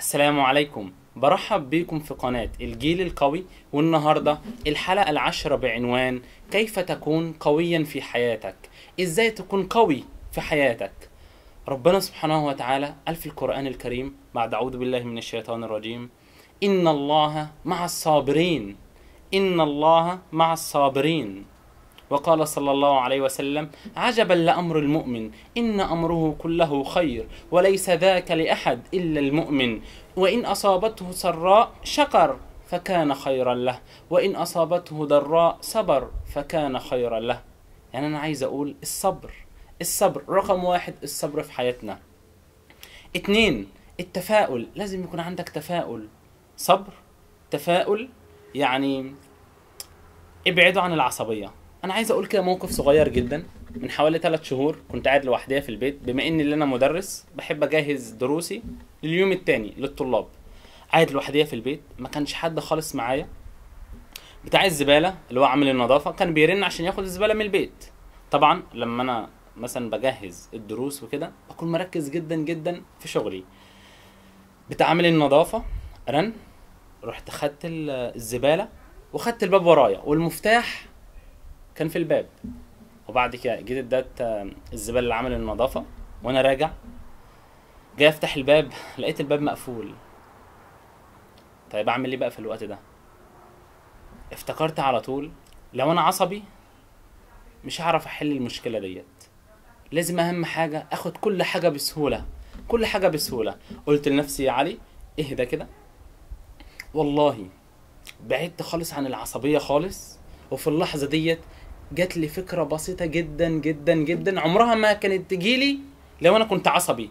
السلام عليكم برحب بكم في قناة الجيل القوي والنهاردة الحلقة العاشرة بعنوان كيف تكون قويا في حياتك ازاي تكون قوي في حياتك ربنا سبحانه وتعالى قال في القرآن الكريم بعد أعوذ بالله من الشيطان الرجيم إن الله مع الصابرين إن الله مع الصابرين وقال صلى الله عليه وسلم عجبا لأمر المؤمن إن أمره كله خير وليس ذاك لأحد إلا المؤمن وإن أصابته سراء شكر فكان خيرا له وإن أصابته ضراء صبر فكان خيرا له يعني أنا عايز أقول الصبر الصبر رقم واحد الصبر في حياتنا اتنين التفاؤل لازم يكون عندك تفاؤل صبر تفاؤل يعني ابعدوا عن العصبية انا عايز اقول كده موقف صغير جدا من حوالي 3 شهور كنت قاعد لوحدي في البيت بما اني اللي انا مدرس بحب اجهز دروسي لليوم التاني للطلاب قاعد لوحدي في البيت ما كانش حد خالص معايا بتاع الزباله اللي هو عامل النظافه كان بيرن عشان ياخد الزباله من البيت طبعا لما انا مثلا بجهز الدروس وكده بكون مركز جدا جدا في شغلي بتاع عامل النظافه رن رحت خدت ال- الزباله وخدت الباب ورايا والمفتاح كان في الباب وبعد كده جيت اديت آه، الزباله اللي عامل النظافه وانا راجع جاي افتح الباب لقيت الباب مقفول طيب اعمل ايه بقى في الوقت ده افتكرت على طول لو انا عصبي مش هعرف احل المشكله ديت لازم اهم حاجه اخد كل حاجه بسهوله كل حاجه بسهوله قلت لنفسي يا علي اهدى كده والله بعدت خالص عن العصبيه خالص وفي اللحظه ديت جات لي فكره بسيطه جدا جدا جدا عمرها ما كانت تجيلي لو انا كنت عصبي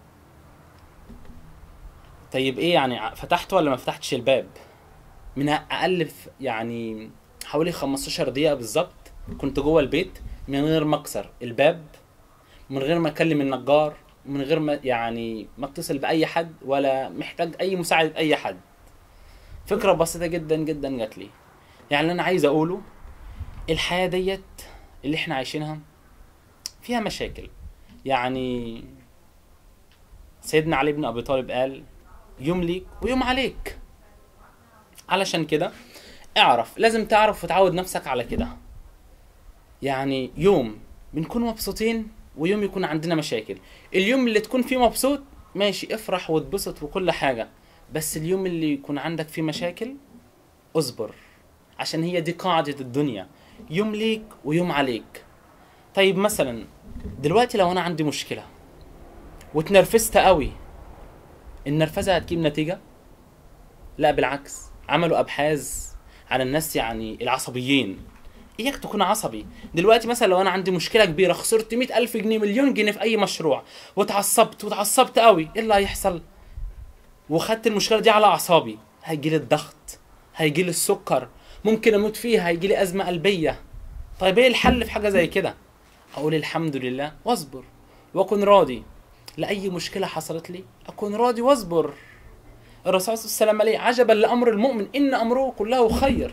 طيب ايه يعني ع- فتحت ولا ما فتحتش الباب من اقل ف- يعني حوالي 15 دقيقه بالظبط كنت جوه البيت من غير ما اكسر الباب من غير ما اكلم النجار من غير ما يعني ما اتصل باي حد ولا محتاج اي مساعده اي حد فكره بسيطه جدا جدا جات لي يعني اللي انا عايز اقوله الحياه ديت اللي احنا عايشينها فيها مشاكل يعني سيدنا علي بن ابي طالب قال يوم ليك ويوم عليك علشان كده اعرف لازم تعرف وتعود نفسك على كده يعني يوم بنكون مبسوطين ويوم يكون عندنا مشاكل اليوم اللي تكون فيه مبسوط ماشي افرح واتبسط وكل حاجة بس اليوم اللي يكون عندك فيه مشاكل اصبر عشان هي دي قاعدة الدنيا يوم ليك ويوم عليك طيب مثلا دلوقتي لو انا عندي مشكلة واتنرفزت قوي النرفزة هتجيب نتيجة لا بالعكس عملوا ابحاث على الناس يعني العصبيين اياك تكون عصبي دلوقتي مثلا لو انا عندي مشكله كبيره خسرت مئة الف جنيه مليون جنيه في اي مشروع واتعصبت واتعصبت قوي ايه اللي هيحصل وخدت المشكله دي على اعصابي هيجيلي الضغط هيجيلي السكر ممكن اموت فيها هيجيلي ازمه قلبيه طيب ايه الحل في حاجه زي كده اقول الحمد لله واصبر واكون راضي لاي مشكله حصلت لي اكون راضي واصبر الرسول صلى الله عليه وسلم عليه عجبا لامر المؤمن ان امره كله خير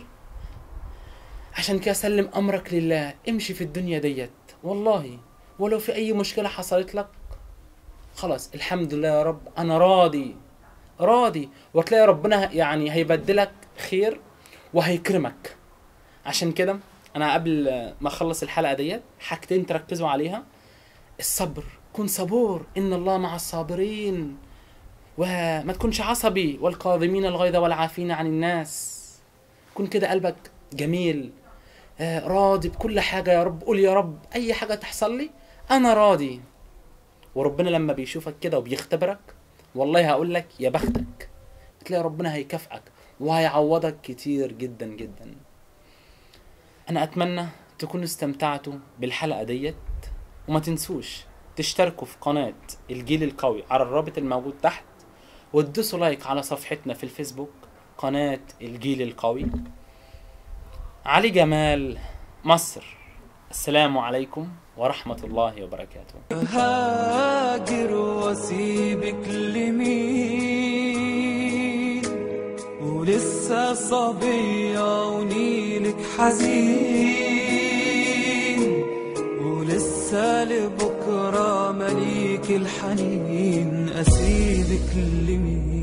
عشان كده سلم امرك لله امشي في الدنيا ديت والله ولو في اي مشكله حصلت لك خلاص الحمد لله يا رب انا راضي راضي وتلاقي ربنا يعني هيبدلك خير وهيكرمك عشان كده انا قبل ما اخلص الحلقه ديت حاجتين تركزوا عليها الصبر كن صبور ان الله مع الصابرين وما تكونش عصبي والكاظمين الغيظ والعافين عن الناس كن كده قلبك جميل آه، راضي بكل حاجة يا رب قول يا رب أي حاجة تحصل لي أنا راضي وربنا لما بيشوفك كده وبيختبرك والله هقول لك يا بختك تلاقي ربنا هيكافئك وهيعوضك كتير جدا جدا أنا أتمنى تكونوا استمتعتوا بالحلقة ديت وما تنسوش تشتركوا في قناة الجيل القوي على الرابط الموجود تحت وتدوسوا لايك على صفحتنا في الفيسبوك قناة الجيل القوي علي جمال مصر السلام عليكم ورحمة الله وبركاته هاجر واسيبك لمين ولسه صبية ونيلك حزين ولسه لبكرة مليك الحنين أسيبك لمين